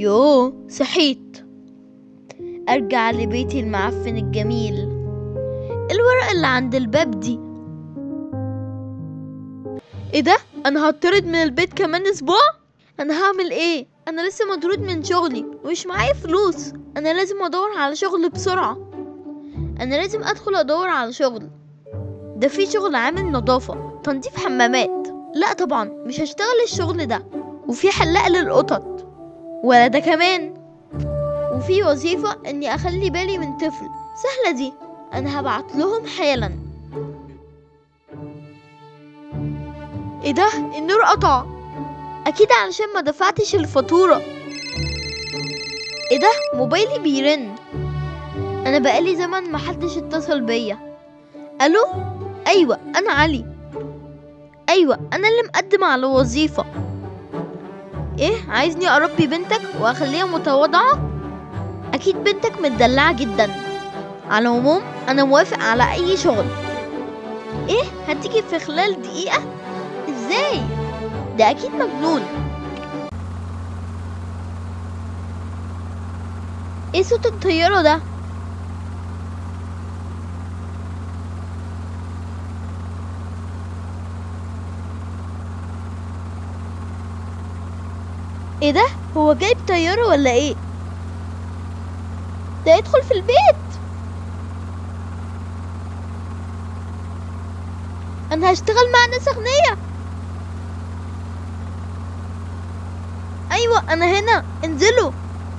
يوه صحيت ارجع لبيتي المعفن الجميل الورق اللي عند الباب دي ايه ده انا هطرد من البيت كمان اسبوع انا هعمل ايه انا لسه مطرود من شغلي ومش معايا فلوس انا لازم ادور على شغل بسرعه انا لازم ادخل ادور على شغل ده في شغل عامل نظافه تنظيف حمامات لا طبعا مش هشتغل الشغل ده وفي حلاق للقطط ولا ده كمان وفي وظيفة اني اخلي بالي من طفل سهلة دي انا هبعت لهم حالا ايه ده النور قطع اكيد علشان ما دفعتش الفاتورة ايه ده موبايلي بيرن انا بقالي زمن محدش اتصل بيا الو ايوه انا علي ايوه انا اللي مقدم على وظيفة ايه عايزني اربي بنتك واخليها متواضعة اكيد بنتك متدلعة جدا على العموم انا موافق على اي شغل ايه هتيجي في خلال دقيقة ازاي ده اكيد مجنون ايه صوت الطيارة ده ايه ده هو جايب طيارة ولا ايه ده يدخل في البيت انا هشتغل مع ناس اغنياء ايوه انا هنا انزلوا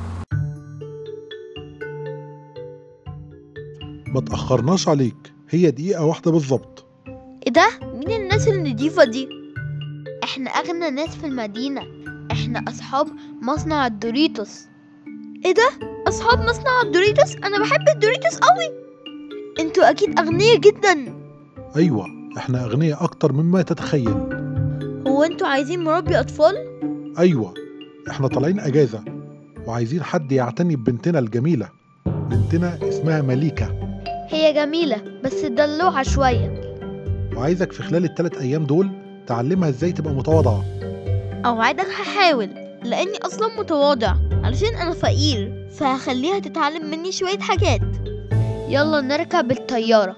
ما تأخرناش عليك هي دقيقة واحدة بالظبط ايه ده مين الناس النضيفة دي احنا اغنى ناس في المدينة احنا اصحاب مصنع الدوريتوس ايه ده اصحاب مصنع الدوريتوس انا بحب الدوريتوس قوي انتوا اكيد اغنياء جدا أيوة إحنا أغنياء أكتر مما تتخيل هو انتوا عايزين مربي اطفال أيوة إحنا طالعين أجازة وعايزين حد يعتني ببنتنا الجميلة بنتنا اسمها مليكة هي جميلة بس دلوعة شوية وعايزك في خلال الثلاث أيام دول تعلمها إزاي تبقى متواضعة اوعدك هحاول لاني اصلا متواضع علشان انا فقير فهخليها تتعلم مني شوية حاجات يلا نركب الطيارة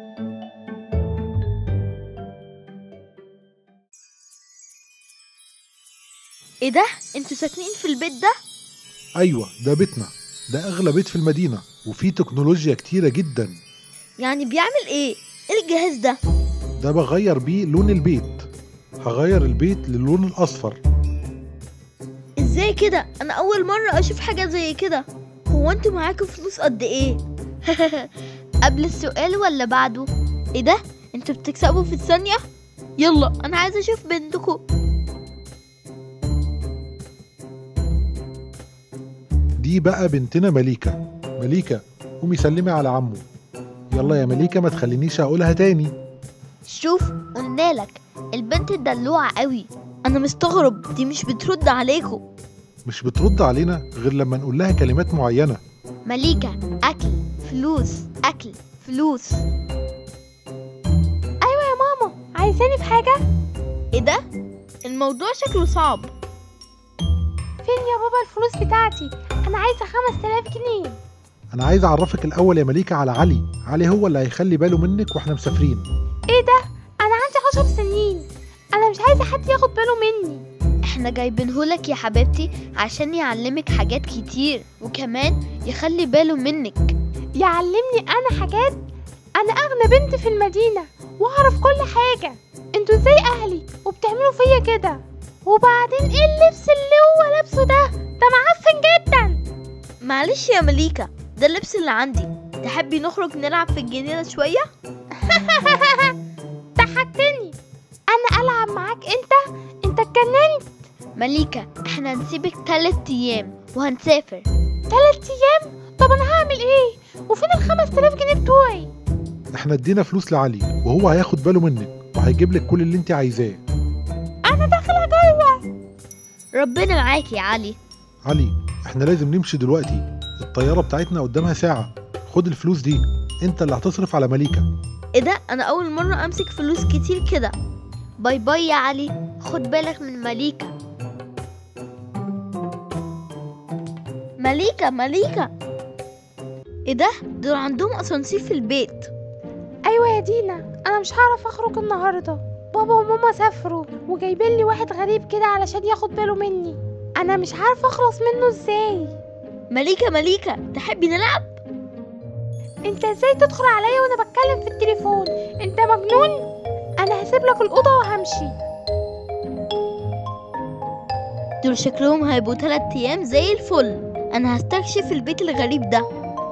ايه ده انتوا ساكنين في البيت ده أيوة ده بيتنا ده أغلى بيت في المدينة وفيه تكنولوجيا كتيرة جدا يعني بيعمل ايه ايه الجهاز ده ده بغير بيه لون البيت هغير البيت للون الأصفر ازاي كده انا اول مرة اشوف حاجة زي كده هو انتوا معاكم فلوس قد ايه قبل السؤال ولا بعده ايه ده انتوا بتكسبوا في الثانية يلا انا عايزة اشوف بنتكم دي بقى بنتنا مليكة مليكة قومي سلمي على عمو يلا يا مليكة ما تخلينيش أقولها تاني شوف قلنا لك البنت دلوعة قوي انا مستغرب دي مش بترد عليكم مش بترد علينا غير لما نقول لها كلمات معينة مليكة اكل فلوس اكل فلوس ايوه يا ماما عايزاني في حاجة ايه ده الموضوع شكله صعب فين يا بابا الفلوس بتاعتي انا عايزه 5000 جنيه أنا عايز أعرفك الأول يا مليكة على علي علي هو اللي هيخلي باله منك وإحنا مسافرين ايه ده انا عندي 10 سنين انا مش عايزه حد ياخد باله مني احنا جايبينهولك يا حبيبتي عشان يعلمك حاجات كتير وكمان يخلي باله منك يعلمني انا حاجات انا اغنى بنت في المدينه واعرف كل حاجه انتوا ازاي اهلي وبتعملوا فيا كده وبعدين ايه اللبس اللي هو لابسه ده ده معفن جدا معلش يا مليكة ده اللبس اللي عندي تحبي نخرج نلعب في الجنينة شوية ضحكتني انا العب معاك انت انت اتجننت مليكة احنا هنسيبك تلات ايام وهنسافر تلات ايام طب انا هعمل ايه وفين الخمس تلاف جنيه بتوعي إحنا ادينا فلوس لعلي وهو هياخد باله منك وهيجيب لك كل اللي أنت عايزاه انا داخله جوه ربنا معاك يا علي علي إحنا لازم نمشي دلوقتي الطيارة بتاعتنا قدامها ساعة خد الفلوس دي أنت اللي هتصرف على مليكة ايه ده انا اول مرة امسك فلوس كتير كده باي باي يا علي خد بالك من مليكة مليكة مليكة ايه ده دول عندهم اسانسير في البيت ايوه يا دينا انا مش هعرف اخرج النهارده بابا وماما سافروا وجايبين لي واحد غريب كده علشان ياخد باله مني انا مش عارفه اخلص منه ازاي مليكة مليكة تحبي نلعب انت ازاي تدخل عليا وانا بتكلم في التليفون انت مجنون انا هسيب لك الاوضه وهمشي دول شكلهم هيبقوا تلات ايام زي الفل انا هستكشف البيت الغريب ده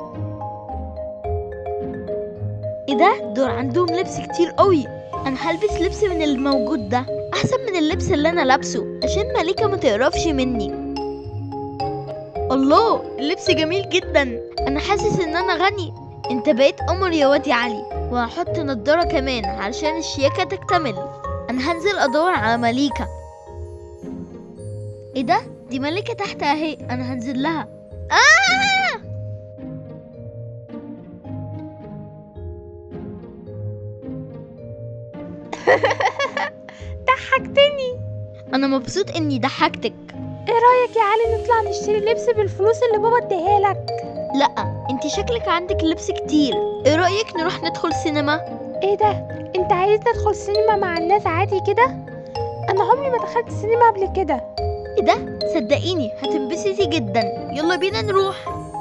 ايه ده دول عندهم لبس كتير قوي انا هلبس لبس من الموجود ده احسن من اللبس اللي انا لابسه عشان مليكة ما تقرفش مني الله اللبس جميل جدا انا حاسس ان انا غني انت بقيت قمر يا واد يا علي وهحط نضارة كمان علشان الشياكة تكتمل انا هنزل ادور على مليكة ايه ده دي ملكة تحت اهي انا هنزل لها آه! ضحكتني انا مبسوط اني ضحكتك ايه رايك يا علي نطلع نشتري لبس بالفلوس اللي بابا اديها لك لا انت شكلك عندك لبس كتير ايه رأيك نروح ندخل سينما ايه ده انت عايز تدخل سينما مع الناس عادي كده انا عمري ما دخلت سينما قبل كده ايه ده صدقيني هتنبسطي جدا يلا بينا نروح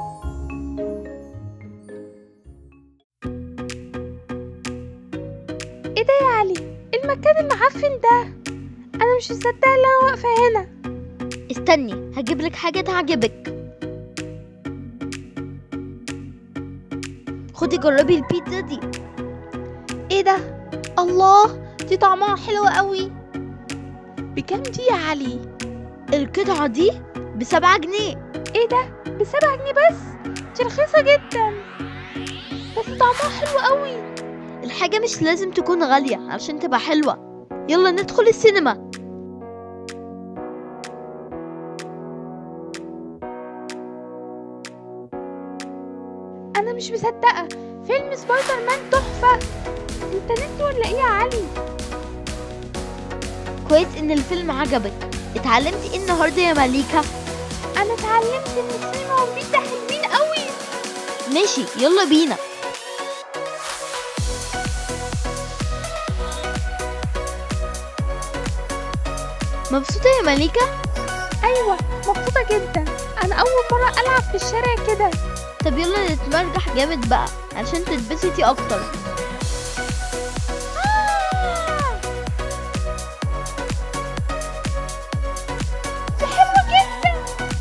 ايه ده يا علي المكان المعفن ده انا مش مصدقه ان انا واقفه هنا استني هجيب لك حاجة تعجبك خدي جربي البيتزا دي ايه ده الله دي طعمها حلو قوي بكام دي يا علي القطعة دي بسبعة جنيه ايه ده بسبعة جنيه بس دي رخيصة جدا بس طعمها حلو قوي الحاجة مش لازم تكون غالية عشان تبقى حلوة يلا ندخل السينما انا مش مصدقة فيلم سبايدر مان تحفة انت نسي ولا ايه يا علي كويس ان الفيلم عجبك اتعلمتي ايه النهاردة يا مليكة انا اتعلمت ان السينما والبيتزا حلوين قوي ماشي يلا بينا مبسوطة يا مليكة؟ ايوه مبسوطة جدا انا اول مرة العب في الشارع كده طب يلا نتمرجح جامد بقى عشان تتبسطي اكتر آه! دي حلوة جدا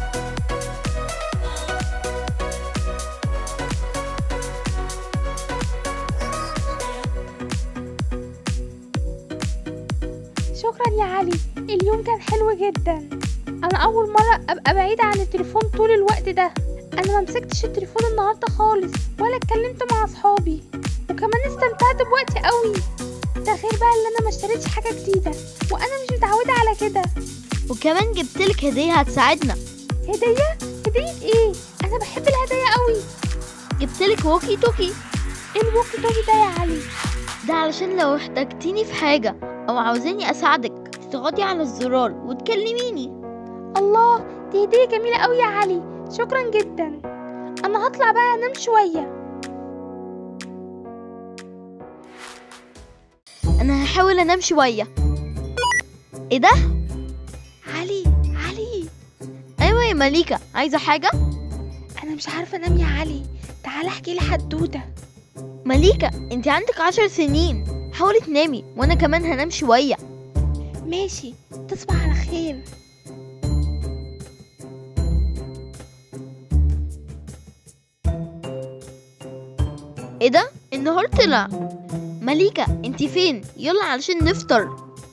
شكرا يا علي اليوم كان حلو جدا انا اول مرة ابقى بعيدة عن التليفون طول الوقت ده انا ما مسكتش التليفون النهاردة خالص ولا اتكلمت مع اصحابي وكمان استمتعت بوقتي قوي ده غير بقى اللي انا ما اشتريتش حاجة جديدة وانا مش متعودة على كده وكمان جبتلك هدية هتساعدنا هدية هدية ايه انا بحب الهدايا قوي جبتلك ووكي توكي ايه الوقت توبي ده يا علي ده علشان لو احتجتيني في حاجة أو عاوزاني أساعدك تضغطي على الزرار وتكلميني الله دي هدية جميلة قوي يا علي شكرا جدا انا هطلع بقى انام شوية أنا هحاول أنام شوية إيه ده؟ علي علي أيوة يا مليكة عايزة حاجة؟ انا مش عارفة انام يا علي تعال احكي لي حدوتة مليكة انت عندك عشر سنين حاولي تنامي وأنا كمان هنام شوية ماشي تصبح على خير إيه ده؟ النهار طلع مليكة انت فين؟ يلا علشان نفطر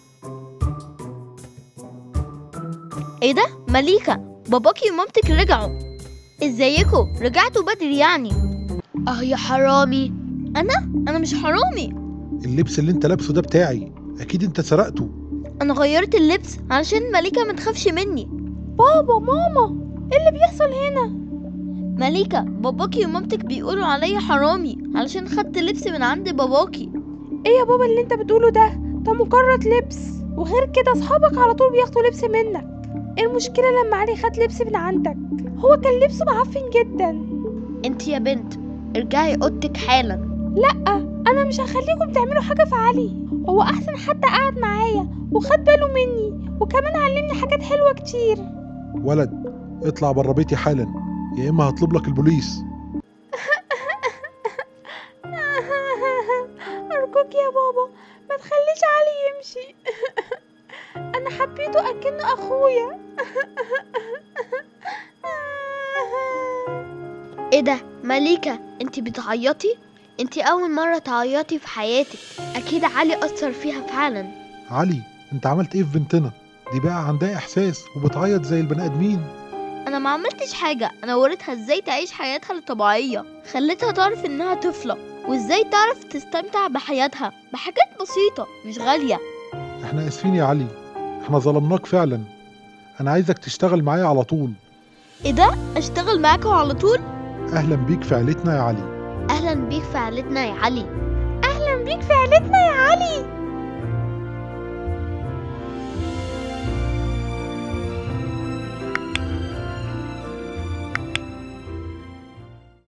ايه ده؟ مليكة باباكي ومامتك رجعوا ازيكوا؟ رجعتوا بدري يعني اه يا حرامي انا؟ انا مش حرامي اللبس اللي انت لابسه ده بتاعي اكيد انت سرقته انا غيرت اللبس علشان مليكة ما تخافش مني بابا ماما ايه اللي بيحصل هنا مليكة باباكي ومامتك بيقولوا عليا حرامي علشان خدت لبس من عند باباكي ايه يا بابا اللي انت بتقوله ده ده مجرد لبس وغير كده اصحابك على طول بياخدوا لبس منك ايه المشكلة لما علي خد لبس من عندك هو كان لبسه معفن جدا انت يا بنت ارجعي اوضتك حالا لا انا مش هخليكم تعملوا حاجه في علي هو احسن حد قعد معايا وخد باله مني وكمان علمني حاجات حلوه كتير ولد اطلع بره بيتي حالا يا اما هطلب لك البوليس ارجوك يا بابا ما تخليش علي يمشي انا حبيته اكنه اخويا ايه ده مليكة انت بتعيطي انت اول مرة تعيطي في حياتك اكيد علي اثر فيها فعلا علي انت عملت ايه في بنتنا دي بقى عندها احساس وبتعيط زي البني ادمين انا ما عملتش حاجة انا وريتها ازاي تعيش حياتها الطبيعية خليتها تعرف انها طفلة وازاي تعرف تستمتع بحياتها بحاجات بسيطة مش غالية احنا اسفين يا علي احنا ظلمناك فعلا انا عايزك تشتغل معايا على طول ايه ده اشتغل معاكم على طول اهلا بيك في عيلتنا يا علي اهلا بيك في عيلتنا يا علي اهلا بيك في عيلتنا يا علي